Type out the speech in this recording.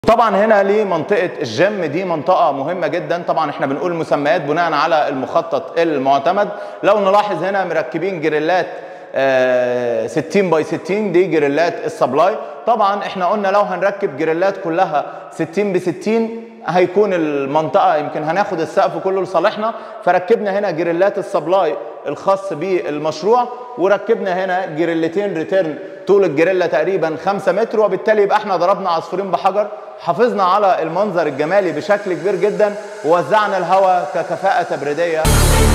طبعا هنا لمنطقه الجيم دي منطقه مهمه جدا طبعا احنا بنقول مسميات بناء على المخطط المعتمد لو نلاحظ هنا مركبين جريلات آه 60 باي 60 دي جريلات السبلاي طبعا احنا قلنا لو هنركب جريلات كلها 60 ب 60 هيكون المنطقه يمكن هناخد السقف كله لصالحنا فركبنا هنا جريلات السبلاي الخاص بالمشروع وركبنا هنا جريلتين ريتيرن طول الجريلا تقريبا 5 متر وبالتالي يبقى احنا ضربنا عصفورين بحجر حافظنا على المنظر الجمالي بشكل كبير جدا ووزعنا الهواء ككفاءه تبريديه